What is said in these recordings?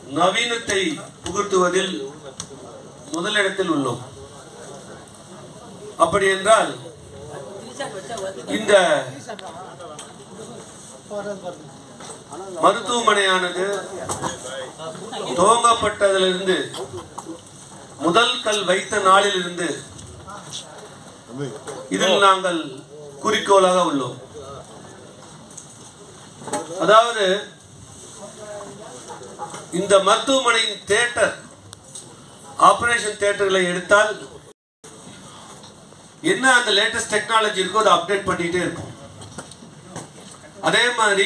நவீனத்தை புகுத்துவதில் முதலிடத்தில் உள்ளோம் அப்படி என்றால் இந்த மருத்துவமனையானது துவங்கப்பட்டதிலிருந்து முதல் கல் வைத்த நாளிலிருந்து இதில் நாங்கள் குறிக்கோளாக உள்ளோம் அதாவது இந்த மருத்துவமனையின் தேட்டர் ஆபரேஷன் தேட்டர்களை எடுத்தால் என்ன அந்த லேட்டஸ்ட் டெக்னாலஜி இருக்கோ அதை அப்டேட் பண்ணிட்டே இருப்போம் அதே மாதிரி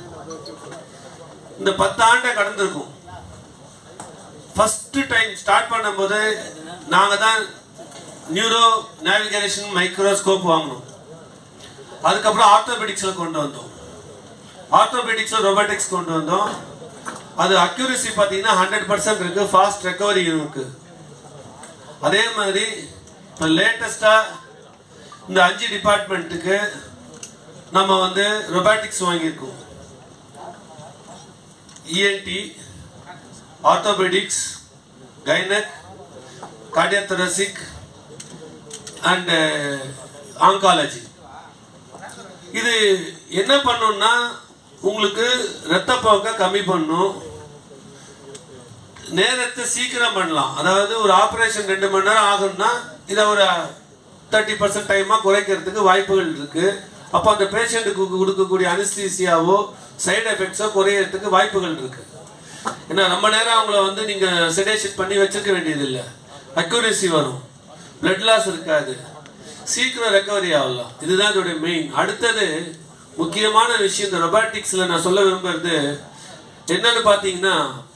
இந்த பத்து ஆண்டை கடந்திருக்கும் ஃபர்ஸ்ட் டைம் ஸ்டார்ட் பண்ணும்போது நாங்க தான் நியூரோ நேவிகேஷன் மைக்ரோஸ்கோப் வாங்கணும் அதுக்கப்புறம் ஆர்த்தோபெடிக்ஸ்ல கொண்டு வந்தோம் ஆர்த்தோபெடிக்ஸ்ல ரொபோட்டிக்ஸ் கொண்டு வந்தோம் அது அக்யூரசி பார்த்தீங்கன்னா ஹண்ட்ரட் பர்சன்ட் இருக்கு ஃபாஸ்ட் ரெக்கவரி இருக்கு அதே மாதிரி இப்போ லேட்டஸ்டா இந்த அஞ்சு டிபார்ட்மெண்ட்டுக்கு நம்ம வந்து ரொபாட்டிக்ஸ் வாங்கியிருக்கோம் ENT orthopaedics gynaec cardiothoracic and oncology இது என்ன பண்ணும்னா உங்களுக்கு ரத்தப்போக்கை கம்மி பண்ணும் நேரத்தை சீக்கிரம் பண்ணலாம் அதாவது ஒரு ஆபரேஷன் ரெண்டு மணி நேரம் ஆகும்னா இதை ஒரு தேர்ட்டி பர்சன்ட் டைமாக குறைக்கிறதுக்கு வாய்ப்புகள் இருக்கு அப்போ அந்த பேஷண்ட்டுக்கு கொடுக்கக்கூடிய அனிஸ்தீசியாவோ சைடு எஃபெக்ட்ஸோ குறையறதுக்கு வாய்ப்புகள் இருக்கு ஏன்னா ரொம்ப நேரம் அவங்கள வந்து நீங்க செடேஷன் பண்ணி வச்சிருக்க வேண்டியதில்லை அக்யூரசி வரும் பிளட் லாஸ் இருக்காது சீக்கிரம் ரெக்கவரி ஆகலாம் இதுதான் இதோட மெயின் அடுத்தது முக்கியமான விஷயம் இந்த ரொபாட்டிக்ஸ்ல நான் சொல்ல விரும்புறது என்னன்னு பாத்தீங்கன்னா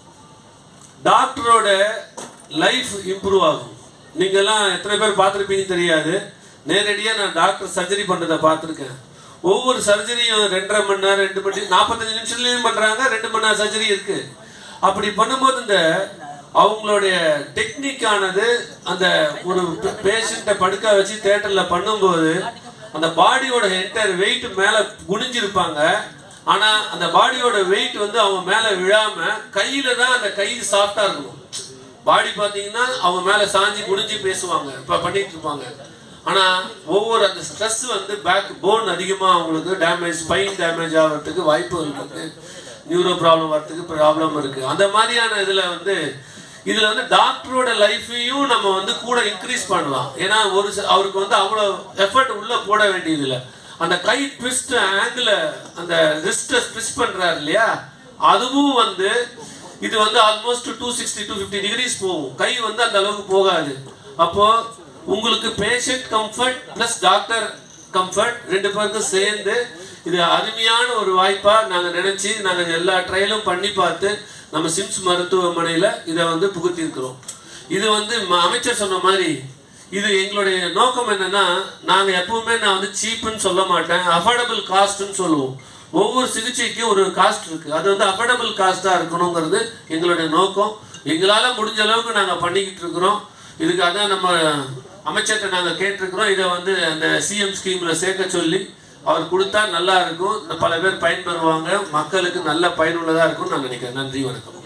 டாக்டரோட லைஃப் இம்ப்ரூவ் ஆகும் நீங்க எல்லாம் எத்தனை பேர் பார்த்துருப்பீங்க தெரியாது நேரடியா நான் டாக்டர் சர்ஜரி பண்றதை பார்த்துருக்கேன் ஒவ்வொரு சர்ஜரியும் ரெண்டரை மணி நேரம் ரெண்டு மணி நாற்பத்தஞ்சு நிமிஷத்துலயும் பண்றாங்க ரெண்டு மணி நேரம் சர்ஜரி இருக்கு அப்படி பண்ணும்போது இந்த அவங்களுடைய டெக்னிக்கானது அந்த ஒரு பேஷண்ட்டை படுக்க வச்சு தேட்டர்ல பண்ணும்போது அந்த பாடியோட என்டையர் வெயிட் மேல குனிஞ்சிருப்பாங்க ஆனா அந்த பாடியோட வெயிட் வந்து அவங்க மேல விழாம கையில தான் அந்த கை சாஃப்டா இருக்கணும் பாடி பாத்தீங்கன்னா அவங்க மேல சாஞ்சி குனிஞ்சு பேசுவாங்க இப்ப பண்ணிட்டு இருப்பாங்க ஆனா ஒவ்வொரு அந்த ஸ்ட்ரெஸ் வந்து பேக் போன் அதிகமா அவங்களுக்கு டேமேஜ் ஸ்பைன் டேமேஜ் ஆகிறதுக்கு வாய்ப்புகள் இருக்கு நியூரோ ப்ராப்ளம் வரதுக்கு ப்ராப்ளம் இருக்கு அந்த மாதிரியான இதுல வந்து இதுல வந்து டாக்டரோட லைஃபையும் நம்ம வந்து கூட இன்க்ரீஸ் பண்ணலாம் ஏன்னா ஒரு ச- அவருக்கு வந்து அவ்வளோ எஃபர்ட் உள்ள போட வேண்டியது இல்லை அந்த கை ட்விஸ்ட் ஆங்கிள் அந்த ரிஸ்ட்டை ட்விஸ்ட் பண்றாரு இல்லையா அதுவும் வந்து இது வந்து almost two sixty two fifty degrees போகும் கை வந்து அந்த அளவுக்கு போகாது அப்போ உங்களுக்கு patient comfort plus doctor comfort ரெண்டு பேருக்கும் சேர்ந்து இது அருமையான ஒரு வாய்ப்பா நாங்க நினைச்சு நாங்க எல்லா ட்ரையலும் பண்ணி பார்த்து நம்ம சிம்ஸ் மருத்துவமனையில இதை வந்து புகுத்திருக்கிறோம் இது வந்து ம- அமைச்சர் சொன்ன மாதிரி இது எங்களுடைய நோக்கம் என்னன்னா நாங்க எப்பவுமே நான் வந்து சீப்புன்னு சொல்ல மாட்டேன் அஃபோர்டபுள் காஸ்ட்னு சொல்லுவோம் ஒவ்வொரு சிகிச்சைக்கும் ஒரு காஸ்ட் இருக்கு அது வந்து அஃபோர்டபுள் காஸ்டா இருக்கணுங்கிறது எங்களுடைய நோக்கம் எங்களால முடிஞ்ச அளவுக்கு நாங்க பண்ணிக்கிட்டு இருக்கிறோம் இதுக்கு அதான் நம்ம அமைச்சர்கிட்ட நாங்க கேட்டிருக்கிறோம் இதை வந்து அந்த சிஎம் ஸ்கீம்ல சேர்க்க சொல்லி அவர் கொடுத்தா நல்லா இருக்கும் பல பேர் பயன்பெறுவாங்க மக்களுக்கு நல்ல பயனுள்ளதா இருக்கும்னு நான் நினைக்கிறேன் நன்றி வணக்கம்